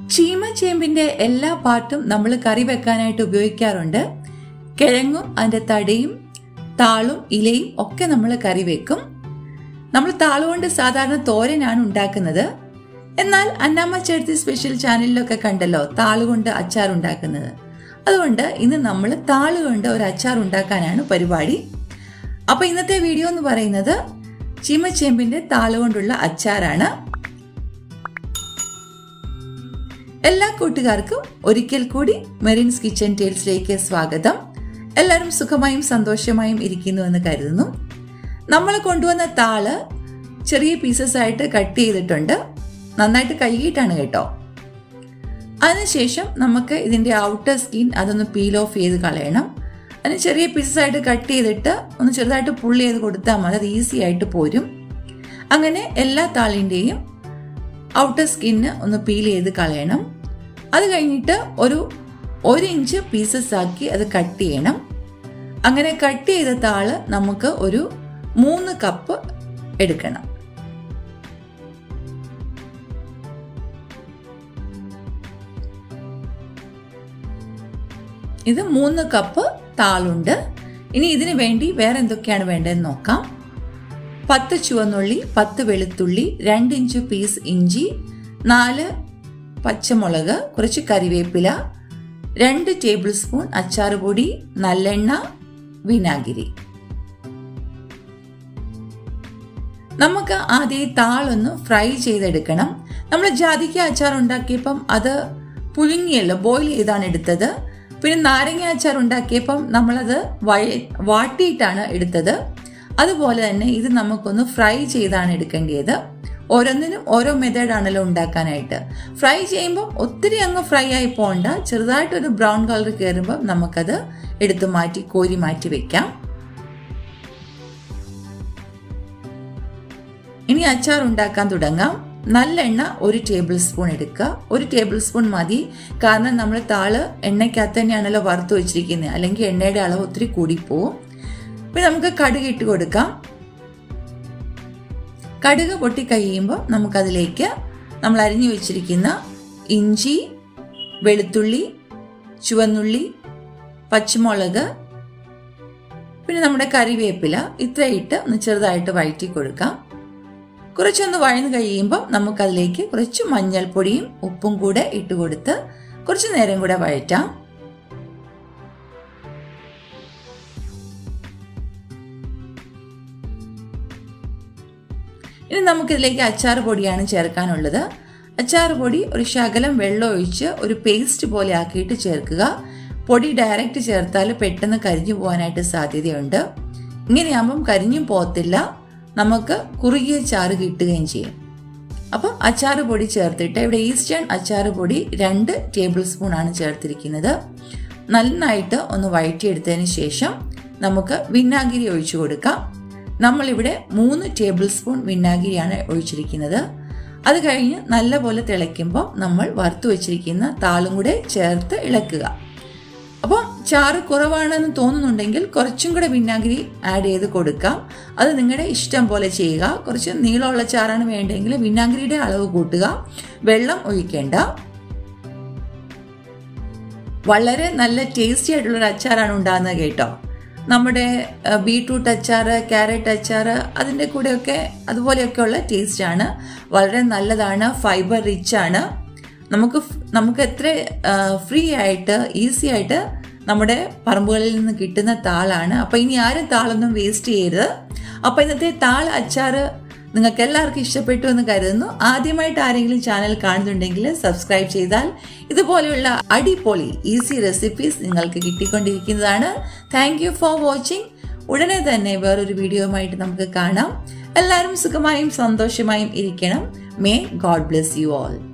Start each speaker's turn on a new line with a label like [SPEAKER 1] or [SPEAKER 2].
[SPEAKER 1] ചീമ ചേമ്പിന്റെ എല്ലാ പാർട്ടും നമ്മൾ കറി വെക്കാനായിട്ട് ഉപയോഗിക്കാറുണ്ട് കിഴങ്ങും അതിന്റെ തടയും താളും ഇലയും ഒക്കെ നമ്മൾ കറി വെക്കും നമ്മൾ താളുകൊണ്ട് സാധാരണ തോരനാണ് ഉണ്ടാക്കുന്നത് എന്നാൽ അന്നാമ്മ ചേർത്തി സ്പെഷ്യൽ ചാനലിലൊക്കെ കണ്ടല്ലോ താളുകൊണ്ട് അച്ചാർ ഉണ്ടാക്കുന്നത് അതുകൊണ്ട് ഇന്ന് നമ്മൾ താളുകൊണ്ട് ഒരു അച്ചാർ ഉണ്ടാക്കാനാണ് പരിപാടി അപ്പൊ ഇന്നത്തെ വീഡിയോ എന്ന് പറയുന്നത് ചീമച്ചേമ്പിന്റെ താളുകൊണ്ടുള്ള അച്ചാറാണ് എല്ലാ കൂട്ടുകാർക്കും ഒരിക്കൽ കൂടി മെറിൻസ് കിച്ചൺ ടേൽസിലേക്ക് സ്വാഗതം എല്ലാവരും സുഖമായും സന്തോഷമായും ഇരിക്കുന്നു എന്ന് കരുതുന്നു നമ്മൾ കൊണ്ടുവന്ന താള് ചെറിയ പീസസ് ആയിട്ട് കട്ട് ചെയ്തിട്ടുണ്ട് നന്നായിട്ട് കഴുകിയിട്ടാണ് കേട്ടോ അതിനുശേഷം നമുക്ക് ഇതിന്റെ ഔട്ടർ സ്കിൻ അതൊന്ന് പീൽ ഓഫ് ചെയ്ത് കളയണം അതിന് ചെറിയ പീസസ് ആയിട്ട് കട്ട് ചെയ്തിട്ട് ഒന്ന് ചെറുതായിട്ട് പുള്ളി ചെയ്ത് കൊടുത്താൽ മതി അത് ഈസി ആയിട്ട് പോരും അങ്ങനെ എല്ലാ താളിൻ്റെയും ഔട്ടർ സ്കിന്ന് ഒന്ന് പീൽ ചെയ്ത് കളയണം അത് കഴിഞ്ഞിട്ട് ഒരു ഒരു ഇഞ്ച് പീസസ് ആക്കി അത് കട്ട് ചെയ്യണം അങ്ങനെ കട്ട് ചെയ്ത താള് നമുക്ക് ഒരു മൂന്ന് കപ്പ് എടുക്കണം ഇത് മൂന്ന് കപ്പ് താളുണ്ട് ഇനി ഇതിനു വേണ്ടി വേറെ എന്തൊക്കെയാണ് വേണ്ടതെന്ന് നോക്കാം പത്ത് ചുവന്നുള്ളി പത്ത് വെളുത്തുള്ളി രണ്ട് ഇഞ്ച് പീസ് ഇഞ്ചി നാല് പച്ചമുളക് കുറച്ച് കറിവേപ്പില രണ്ട് ടേബിൾ സ്പൂൺ അച്ചാർ പൊടി നല്ലെണ്ണ വിനാഗിരി നമുക്ക് ആദ്യം താളൊന്ന് ഫ്രൈ ചെയ്തെടുക്കണം നമ്മൾ ജാതിക്ക അച്ചാർ ഉണ്ടാക്കിയപ്പം അത് പുഴുങ്ങിയല്ലോ ബോയിൽ ചെയ്താണ് എടുത്തത് പിന്നെ നാരങ്ങ അച്ചാർ ഉണ്ടാക്കിയപ്പം നമ്മളത് വയ വാട്ടിയിട്ടാണ് എടുത്തത് അതുപോലെ തന്നെ ഇത് നമുക്കൊന്ന് ഫ്രൈ ചെയ്താണ് എടുക്കേണ്ടത് ഓരോന്നിനും ഓരോ മെത്തേഡാണല്ലോ ഉണ്ടാക്കാനായിട്ട് ഫ്രൈ ചെയ്യുമ്പോൾ ഒത്തിരി അങ്ങ് ഫ്രൈ ആയി പോകണ്ട ചെറുതായിട്ടൊരു ബ്രൗൺ കളർ കയറുമ്പോൾ നമുക്കത് എടുത്തു മാറ്റി കോരി മാറ്റി വെക്കാം ഇനി അച്ചാർ ഉണ്ടാക്കാൻ തുടങ്ങാം നല്ലെണ്ണ ഒരു ടേബിൾ സ്പൂൺ എടുക്കുക ഒരു ടേബിൾ സ്പൂൺ മതി കാരണം നമ്മൾ താള് എണ്ണയ്ക്കകത്ത് തന്നെയാണല്ലോ വറുത്ത് വെച്ചിരിക്കുന്നത് അല്ലെങ്കിൽ എണ്ണയുടെ അളവ് ഒത്തിരി കൂടിപ്പോവും പിന്നെ നമുക്ക് കടുക് ഇട്ട് കൊടുക്കാം കടുക് പൊട്ടി കഴിയുമ്പോൾ നമുക്കതിലേക്ക് നമ്മൾ അരിഞ്ഞു വെച്ചിരിക്കുന്ന ഇഞ്ചി വെളുത്തുള്ളി ചുവന്നുള്ളി പച്ചമുളക് പിന്നെ നമ്മുടെ കറിവേപ്പില ഇത്രയിട്ട് ഒന്ന് ചെറുതായിട്ട് വഴറ്റി കൊടുക്കാം കുറച്ചൊന്ന് വഴന്നു കഴിയുമ്പോൾ നമുക്കതിലേക്ക് കുറച്ച് മഞ്ഞൾപ്പൊടിയും ഉപ്പും കൂടെ ഇട്ട് കൊടുത്ത് കുറച്ച് നേരം കൂടെ വഴറ്റാം ഇനി നമുക്കിതിലേക്ക് അച്ചാർ പൊടിയാണ് ചേർക്കാനുള്ളത് അച്ചാർ പൊടി ഒരു ശകലം വെള്ളം ഒഴിച്ച് ഒരു പേസ്റ്റ് പോലെ ആക്കിയിട്ട് ചേർക്കുക പൊടി ഡയറക്റ്റ് ചേർത്താൽ പെട്ടെന്ന് കരിഞ്ഞു പോകാനായിട്ട് സാധ്യതയുണ്ട് ഇങ്ങനെയാകുമ്പം കരിഞ്ഞും പോകത്തില്ല നമുക്ക് കുറുകിയ ചാറ് കിട്ടുകയും ചെയ്യും അപ്പം അച്ചാർ പൊടി ചേർത്തിട്ട് ഇവിടെ ഈസ്റ്റേൺ അച്ചാർ പൊടി രണ്ട് ടേബിൾ സ്പൂൺ ആണ് ചേർത്തിരിക്കുന്നത് നന്നായിട്ട് ഒന്ന് വഴറ്റിയെടുത്തതിന് ശേഷം നമുക്ക് വിനാഗിരി ഒഴിച്ചു കൊടുക്കാം നമ്മളിവിടെ മൂന്ന് ടേബിൾ സ്പൂൺ വിനാഗിരിയാണ് ഒഴിച്ചിരിക്കുന്നത് അത് കഴിഞ്ഞ് നല്ലപോലെ തിളയ്ക്കുമ്പോൾ നമ്മൾ വറുത്തു വെച്ചിരിക്കുന്ന താളും കൂടെ ചേർത്ത് ഇളക്കുക അപ്പം ചാറ് കുറവാണെന്ന് തോന്നുന്നുണ്ടെങ്കിൽ കുറച്ചും കൂടെ വിനാഗിരി ആഡ് ചെയ്ത് കൊടുക്കാം അത് നിങ്ങളുടെ ഇഷ്ടം പോലെ ചെയ്യുക കുറച്ച് നീളമുള്ള ചാറാണ് വേണ്ടതെങ്കിൽ വിനാഗിരിയുടെ അളവ് കൂട്ടുക വെള്ളം ഒഴിക്കേണ്ട വളരെ നല്ല ടേസ്റ്റി ആയിട്ടുള്ളൊരു അച്ചാറാണ് ഉണ്ടാകുന്നത് കേട്ടോ നമ്മുടെ ബീട്രൂട്ട് അച്ചാർ ക്യാരറ്റ് അച്ചാർ അതിൻ്റെ കൂടെയൊക്കെ അതുപോലെയൊക്കെയുള്ള ടേസ്റ്റാണ് വളരെ നല്ലതാണ് ഫൈബർ റിച്ച് ആണ് നമുക്ക് നമുക്ക് എത്ര ഫ്രീ ആയിട്ട് ഈസി ആയിട്ട് നമ്മുടെ പറമ്പുകളിൽ നിന്ന് കിട്ടുന്ന താളാണ് അപ്പൊ ഇനി ആരും താളൊന്നും വേസ്റ്റ് ചെയ്യരുത് അപ്പൊ ഇന്നത്തെ താൾ അച്ചാറ് നിങ്ങൾക്ക് എല്ലാവർക്കും ഇഷ്ടപ്പെട്ടു എന്ന് കരുതുന്നു ആദ്യമായിട്ട് ആരെങ്കിലും ചാനൽ കാണുന്നുണ്ടെങ്കിൽ സബ്സ്ക്രൈബ് ചെയ്താൽ ഇതുപോലെയുള്ള അടിപൊളി ഈസി റെസിപ്പീസ് നിങ്ങൾക്ക് കിട്ടിക്കൊണ്ടിരിക്കുന്നതാണ് താങ്ക് യു ഫോർ വാച്ചിങ് ഉടനെ തന്നെ വേറൊരു വീഡിയോയുമായിട്ട് നമുക്ക് കാണാം എല്ലാവരും സുഖമായും സന്തോഷമായും ഇരിക്കണം may God bless you all